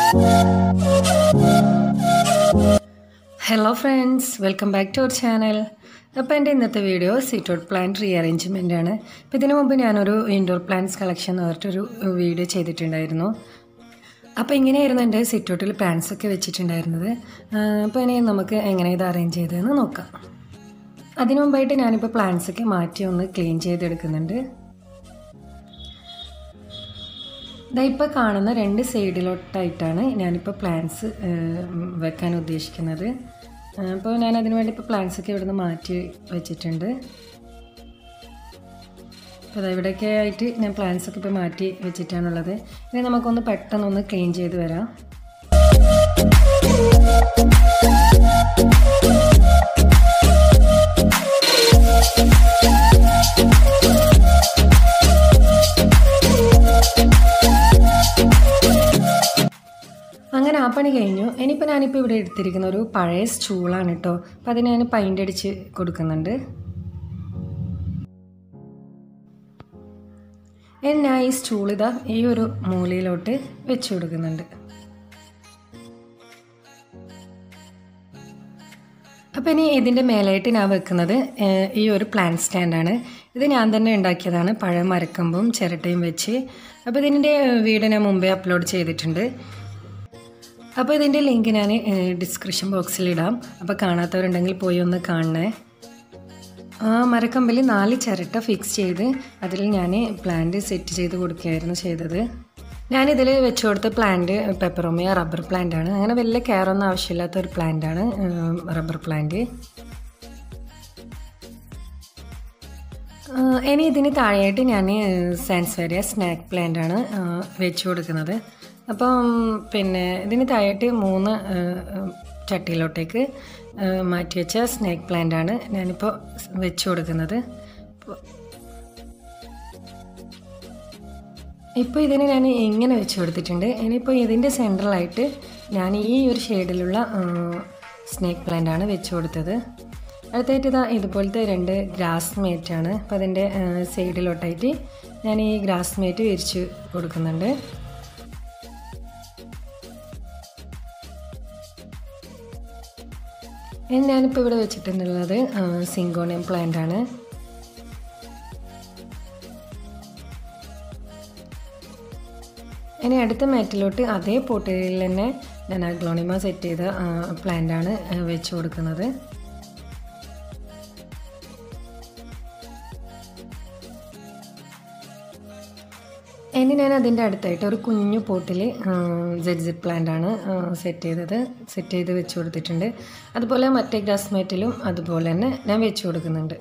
Hello friends welcome back to our channel അപ്പോൾ എൻ്റെ ഇന്നത്തെ video sit out plant rearrangement ആണ് അപ്പോൾ ഇതിനു മുമ്പ് ഞാനൊരു ഇൻഡോർ പ്ലാന്റ്സ് കളക്ഷൻ എന്ന് പറഞ്ഞിട്ടൊരു വീഡിയോ ചെയ്തിട്ടുണ്ടായിരുന്നു അപ്പോൾ ഇങ്ങനെയായിരുന്നു എൻ്റെ സിറ്റൗട്ടിൽ പ്ലാന്റ്സ് ഒക്കെ വെച്ചിട്ടുണ്ടായിരുന്നത് അപ്പോൾ ഇനി നമുക്ക് എങ്ങനെ ഇത് അറേഞ്ച് ചെയ്തതെന്ന് നോക്കാം അതിനു മുമ്പായിട്ട് ഞാനിപ്പോൾ പ്ലാന്റ്സ് ഒക്കെ മാറ്റി ഒന്ന് ക്ലീൻ ചെയ്തെടുക്കുന്നുണ്ട് ഇതാ ഇപ്പോൾ കാണുന്ന രണ്ട് സൈഡിലോട്ടായിട്ടാണ് ഞാനിപ്പോൾ പ്ലാന്റ്സ് വെക്കാൻ ഉദ്ദേശിക്കുന്നത് അപ്പോൾ ഞാൻ അതിനു വേണ്ടി ഇപ്പോൾ പ്ലാന്റ്സ് ഒക്കെ ഇവിടുന്ന് മാറ്റി വെച്ചിട്ടുണ്ട് അപ്പോൾ ഇവിടെയൊക്കെ ആയിട്ട് ഞാൻ പ്ലാന്റ്സ് ഒക്കെ ഇപ്പോൾ മാറ്റി വെച്ചിട്ടാണുള്ളത് ഇനി നമുക്കൊന്ന് പെട്ടെന്നൊന്ന് ക്ലീൻ ചെയ്ത് വരാം അങ്ങനെ ആ പണി കഴിഞ്ഞു ഇനിയിപ്പോൾ ഞാനിപ്പോൾ ഇവിടെ എടുത്തിരിക്കുന്ന ഒരു പഴയ സ്റ്റൂളാണ് കേട്ടോ അപ്പോൾ അതിന് ഞാൻ പൈൻ്റ് അടിച്ച് കൊടുക്കുന്നുണ്ട് ഞാൻ ഈ സ്റ്റൂൾ ഇതാ ഈ ഒരു മൂലയിലോട്ട് വെച്ച് കൊടുക്കുന്നുണ്ട് അപ്പോൾ ഇനി ഇതിൻ്റെ മേലായിട്ട് ഞാൻ വെക്കുന്നത് ഈ ഒരു പ്ലാൻ സ്റ്റാൻഡാണ് ഇത് ഞാൻ തന്നെ ഉണ്ടാക്കിയതാണ് പഴയ മരക്കമ്പും ചിരട്ടയും വെച്ച് അപ്പോൾ ഇതിൻ്റെ വീഡിയോ ഞാൻ മുമ്പേ അപ്ലോഡ് ചെയ്തിട്ടുണ്ട് അപ്പോൾ ഇതിൻ്റെ ലിങ്ക് ഞാൻ ഡിസ്ക്രിപ്ഷൻ ബോക്സിൽ ഇടാം അപ്പോൾ കാണാത്തവരുണ്ടെങ്കിൽ പോയി ഒന്ന് കാണണേ ആ മരക്കമ്പിൽ നാല് ചിരട്ട ഫിക്സ് ചെയ്ത് അതിൽ ഞാൻ പ്ലാന്റ് സെറ്റ് ചെയ്ത് കൊടുക്കുകയായിരുന്നു ചെയ്തത് ഞാനിതിൽ വെച്ച് കൊടുത്ത പ്ലാന്റ് പെപ്പറോമിയ റബ്ബർ പ്ലാന്റ് ആണ് അങ്ങനെ വലിയ കെയറൊന്നും ആവശ്യമില്ലാത്ത ഒരു പ്ലാന്റ് ആണ് റബ്ബർ പ്ലാന്റ് ഇനി ഇതിന് താഴെയായിട്ട് ഞാൻ സാൻസ്വേരിയ സ്നാക്ക് പ്ലാന്റ് ആണ് വെച്ച് കൊടുക്കുന്നത് അപ്പം പിന്നെ ഇതിന് താഴെയായിട്ട് മൂന്ന് ചട്ടിയിലോട്ടേക്ക് മാറ്റി വെച്ച സ്നേക്ക് പ്ലാന്റ് ആണ് ഞാനിപ്പോൾ വെച്ച് കൊടുക്കുന്നത് ഇപ്പോൾ ഇതിന് ഞാൻ ഇങ്ങനെ വെച്ച് കൊടുത്തിട്ടുണ്ട് ഇനിയിപ്പോൾ ഇതിൻ്റെ സെൻട്രലായിട്ട് ഞാൻ ഈ ഒരു ഷെയ്ഡിലുള്ള സ്നേക്ക് പ്ലാന്റ് ആണ് വെച്ച് കൊടുത്തത് അടുത്തായിട്ട് ഇതാ ഇതുപോലത്തെ രണ്ട് ഗ്രാസ് മേറ്റാണ് അപ്പോൾ അതിൻ്റെ സൈഡിലോട്ടായിട്ട് ഞാൻ ഈ ഗ്രാസ് മേറ്റ് വിരിച്ച് കൊടുക്കുന്നുണ്ട് ഞാനിപ്പോൾ ഇവിടെ വെച്ചിട്ടുള്ളത് സിങ്കോണിയം പ്ലാന്റ് ആണ് ഇനി അടുത്ത മാറ്റിലോട്ട് അതേ പോട്ടിൽ തന്നെ ഞാൻ അഗ്ലോണിമ സെറ്റ് ചെയ്ത പ്ലാന്റ് ആണ് വെച്ച് കൊടുക്കുന്നത് ഇനി ഞാൻ അതിൻ്റെ അടുത്തായിട്ട് ഒരു കുഞ്ഞു പോട്ടിൽ ജെഡ് ജെഡ് പ്ലാന്റ് ആണ് സെറ്റ് ചെയ്തത് സെറ്റ് ചെയ്ത് വെച്ച് കൊടുത്തിട്ടുണ്ട് അതുപോലെ മറ്റേ ഗ്രാസ് മേറ്റിലും അതുപോലെ തന്നെ ഞാൻ വെച്ച് കൊടുക്കുന്നുണ്ട്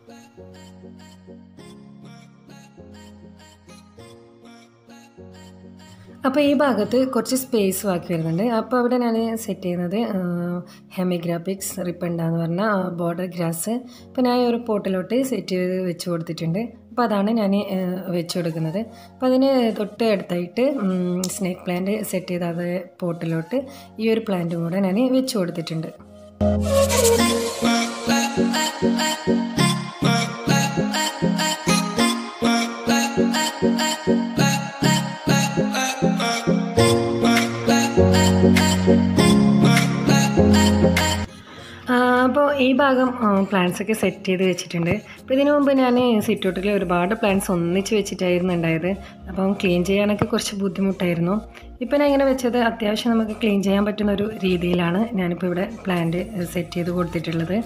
അപ്പോൾ ഈ ഭാഗത്ത് കുറച്ച് സ്പേസ് ബാക്കി വരുന്നുണ്ട് അപ്പോൾ അവിടെ ഞാൻ സെറ്റ് ചെയ്യുന്നത് ഹെമിഗ്രാഫിക്സ് റിപ്പണ്ട എന്ന് പറഞ്ഞ ബോർഡർ ഗ്രാസ് അപ്പോൾ ഞാൻ ഒരു പോട്ടിലോട്ട് സെറ്റ് ചെയ്ത് വെച്ച് കൊടുത്തിട്ടുണ്ട് അപ്പോൾ അതാണ് ഞാൻ വെച്ച് കൊടുക്കുന്നത് അപ്പോൾ അതിന് തൊട്ട് അടുത്തായിട്ട് സ്നേക്ക് പ്ലാന്റ് സെറ്റ് ചെയ്ത അതേ പോട്ടിലോട്ട് ഈ ഒരു പ്ലാന്റും കൂടെ ഞാൻ വെച്ച് കൊടുത്തിട്ടുണ്ട് അപ്പോൾ ഈ ഭാഗം പ്ലാന്റ്സ് ഒക്കെ സെറ്റ് ചെയ്ത് വെച്ചിട്ടുണ്ട് അപ്പോൾ ഇതിനു മുമ്പ് ഞാൻ സിറ്റൗട്ടിൽ ഒരുപാട് പ്ലാന്റ്സ് ഒന്നിച്ച് വെച്ചിട്ടായിരുന്നു ഉണ്ടായത് അപ്പം ക്ലീൻ ചെയ്യാനൊക്കെ കുറച്ച് ബുദ്ധിമുട്ടായിരുന്നു ഇപ്പം ഞാൻ ഇങ്ങനെ വെച്ചത് അത്യാവശ്യം നമുക്ക് ക്ലീൻ ചെയ്യാൻ പറ്റുന്ന ഒരു രീതിയിലാണ് ഞാനിപ്പോൾ ഇവിടെ പ്ലാന്റ് സെറ്റ് ചെയ്ത് കൊടുത്തിട്ടുള്ളത്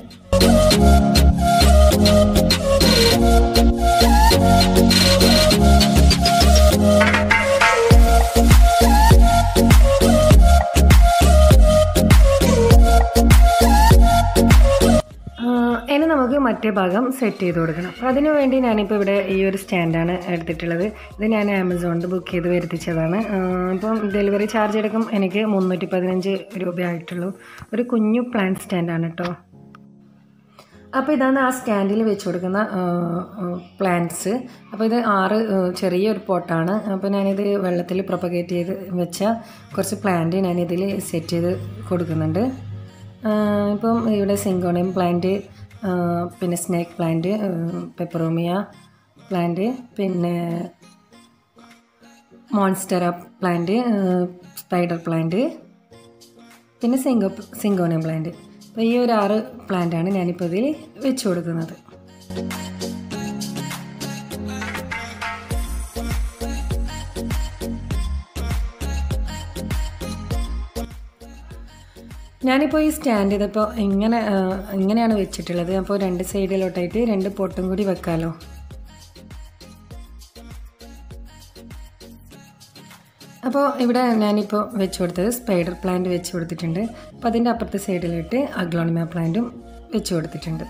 ഇനി നമുക്ക് മറ്റേ ഭാഗം സെറ്റ് ചെയ്ത് കൊടുക്കണം അപ്പോൾ അതിനു വേണ്ടി ഞാനിപ്പോൾ ഇവിടെ ഈ ഒരു സ്റ്റാൻഡാണ് എടുത്തിട്ടുള്ളത് ഇത് ഞാൻ ആമസോണിൽ ബുക്ക് ചെയ്ത് വരുത്തിച്ചതാണ് ഇപ്പം ഡെലിവറി ചാർജ് എടുക്കും എനിക്ക് മുന്നൂറ്റി പതിനഞ്ച് രൂപയായിട്ടുള്ളൂ ഒരു കുഞ്ഞു പ്ലാൻ സ്റ്റാൻഡാണ് കേട്ടോ അപ്പോൾ ഇതാണ് ആ സ്റ്റാൻഡിൽ വെച്ച് കൊടുക്കുന്ന പ്ലാന്റ്സ് അപ്പോൾ ഇത് ആറ് ചെറിയൊരു പോട്ടാണ് അപ്പോൾ ഞാനിത് വെള്ളത്തിൽ പ്രൊപ്പഗേറ്റ് ചെയ്ത് വെച്ച കുറച്ച് പ്ലാന്റ് ഞാനിതിൽ സെറ്റ് ചെയ്ത് കൊടുക്കുന്നുണ്ട് ഇപ്പം ഇവിടെ സിങ്കോണിയം പ്ലാന്റ് പിന്നെ സ്നേക്ക് പ്ലാന്റ് പെപ്പറോമിയ പ്ലാന്റ് പിന്നെ മോൺസ്റ്റർ പ്ലാന്റ് സ്പൈഡർ പ്ലാന്റ് പിന്നെ സിംഗോ സിങ്കോണിയം പ്ലാന്റ് അപ്പോൾ ഈ ഒരു ആറ് പ്ലാന്റാണ് ഞാനിപ്പോൾ ഇതിൽ വെച്ച് കൊടുക്കുന്നത് ഞാനിപ്പോൾ ഈ സ്റ്റാൻഡ് ചെയ്തപ്പോൾ ഇങ്ങനെ ആ, ഇങ്ങനെയാണ് വെച്ചിട്ടുള്ളത് അപ്പോൾ രണ്ട് സൈഡിലോട്ടായിട്ട് രണ്ട് പൊട്ടും കൂടി വെക്കാമല്ലോ അപ്പോൾ ഇവിടെ ഞാനിപ്പോൾ വെച്ച് കൊടുത്തത് സ്പൈഡർ പ്ലാന്റ് വെച്ച് കൊടുത്തിട്ടുണ്ട് അപ്പോൾ അതിൻ്റെ അപ്പുറത്തെ സൈഡിലിട്ട് അഗ്ലോണിമ പ്ലാന്റും വെച്ച് കൊടുത്തിട്ടുണ്ട്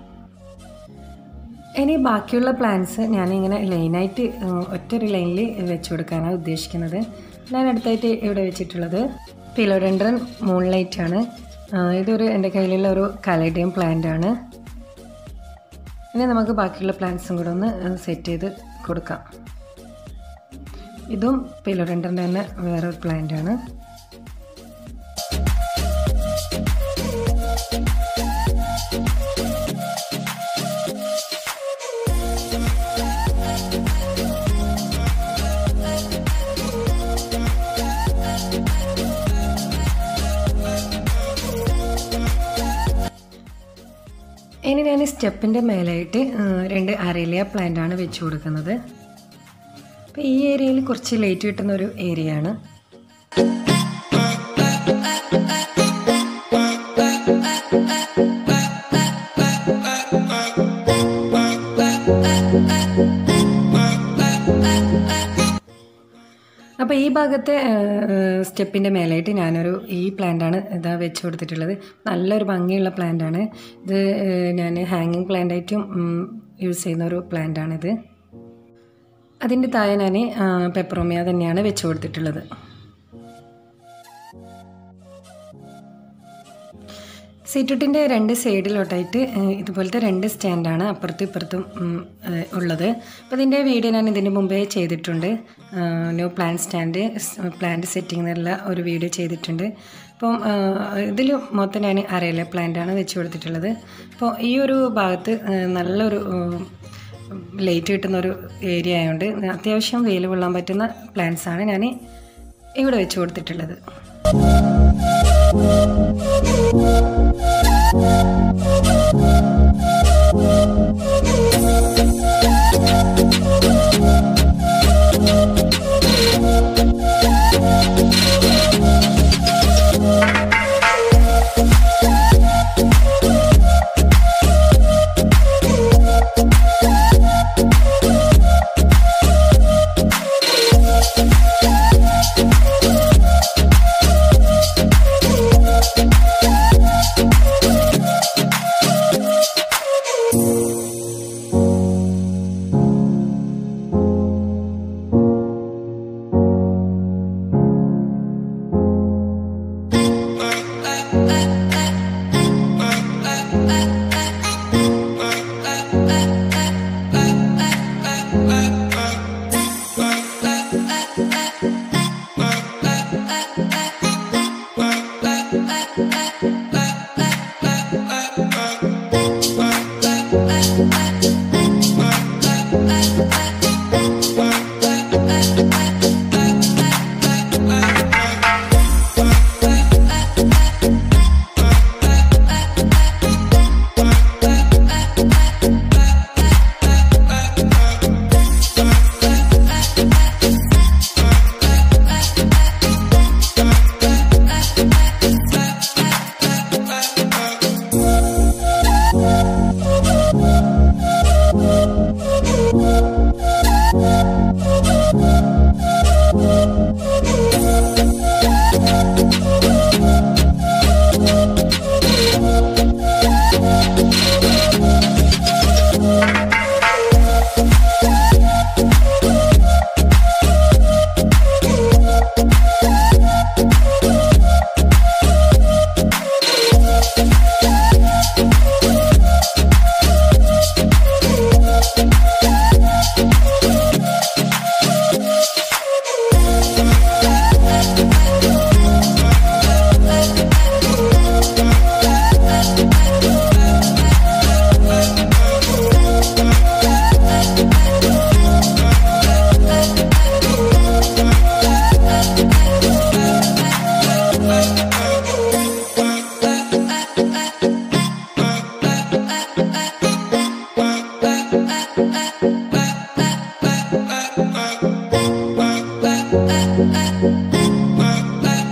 ഇനി ബാക്കിയുള്ള പ്ലാന്റ്സ് ഞാനിങ്ങനെ ലൈനായിട്ട് ഒറ്റ ഒരു ലൈനിൽ വെച്ച് കൊടുക്കാനാണ് ഉദ്ദേശിക്കുന്നത് ഞാൻ അടുത്തായിട്ട് ഇവിടെ വെച്ചിട്ടുള്ളത് പിലോഡൻഡ്രൻ മൂൺലൈറ്റ് ആണ് ആ, ഇതൊരു എൻ്റെ കയ്യിലുള്ള ഒരു കലഡിയം പ്ലാന്റ് ആണ് ഇനി നമുക്ക് ബാക്കിയുള്ള പ്ലാന്റ്സും കൂടെ ഒന്ന് സെറ്റ് ചെയ്ത് കൊടുക്കാം ഇതും പിലോഡൻഡ്രൻ്റെ തന്നെ വേറൊരു പ്ലാന്റ് ആണ് ഇനി ഞാൻ സ്റ്റെപ്പിൻ്റെ മേലായിട്ട് ആ, രണ്ട് അരേലിയ പ്ലാന്റ് ആണ് വെച്ച് കൊടുക്കുന്നത് അപ്പോൾ ഈ ഏരിയയിൽ കുറച്ച് ലൈറ്റ് കിട്ടുന്ന ഒരു ഏരിയ ആണ് അപ്പോൾ ഈ ഭാഗത്തെ സ്റ്റെപ്പിൻ്റെ മേലായിട്ട് ഞാനൊരു ഈ പ്ലാന്റാണ് ഇതാ വെച്ച് കൊടുത്തിട്ടുള്ളത് നല്ലൊരു ഭംഗിയുള്ള പ്ലാന്റാണ് ഇത് ഏഹ്, ഞാൻ ഹാങ്ങിങ് പ്ലാന്റായിട്ടും യൂസ് ചെയ്യുന്ന ഒരു പ്ലാന്റാണിത് അതിൻ്റെ താഴെ ഞാൻ പെപ്പറോമിയ തന്നെയാണ് വെച്ച് കൊടുത്തിട്ടുള്ളത് സീറ്റുട്ടിൻ്റെ രണ്ട് സൈഡിലോട്ടായിട്ട് ഏഹ്, ഇതുപോലത്തെ രണ്ട് സ്റ്റാൻഡാണ് അപ്പുറത്തും ഇപ്പുറത്തും ഉം, ഏഹ്, ഉള്ളത് അപ്പോൾ ഇതിൻ്റെ വീഡിയോ ഞാൻ ഇതിന് മുമ്പേ ചെയ്തിട്ടുണ്ട് new plant stand plant setting എന്നുള്ള ഒരു വീഡിയോ ചെയ്തിട്ടുണ്ട് അപ്പം ഇതിൽ മൊത്തം ഞാൻ അറിയില്ല പ്ലാന്റാണ് വെച്ച് കൊടുത്തിട്ടുള്ളത് അപ്പോൾ ഈ ഒരു ഭാഗത്ത് ഏഹ്, നല്ലൊരു ഉം, ലൈറ്റ് കിട്ടുന്ന ഒരു ഏരിയ ആയതുകൊണ്ട് അത്യാവശ്യം വെയിൽ കൊള്ളാൻ പറ്റുന്ന പ്ലാന്റ്സ് ആണ് ഞാൻ ഇവിടെ വെച്ച് കൊടുത്തിട്ടുള്ളത്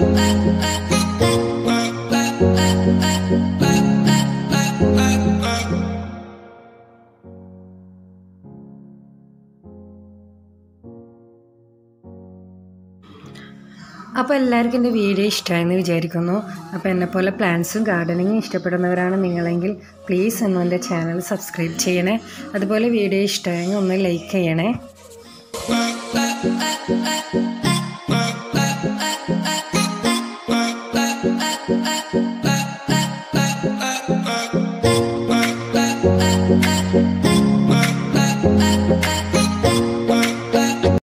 അപ്പോൾ എല്ലാവർക്കും എൻ്റെ വീഡിയോ ഇഷ്ടമായെന്ന് വിചാരിക്കുന്നു അപ്പോൾ എന്നെപ്പോലെ പ്ലാന്റ്സും ഗാർഡനിങ്ങും ഇഷ്ടപ്പെടുന്നവരാണ് നിങ്ങളെങ്കിൽ പ്ലീസ് ഒന്ന് എൻ്റെ ചാനൽ സബ്സ്ക്രൈബ് ചെയ്യണേ അതുപോലെ വീഡിയോ ഇഷ്ടമായെങ്കിൽ ഒന്ന് ലൈക്ക് ചെയ്യണേ Bye.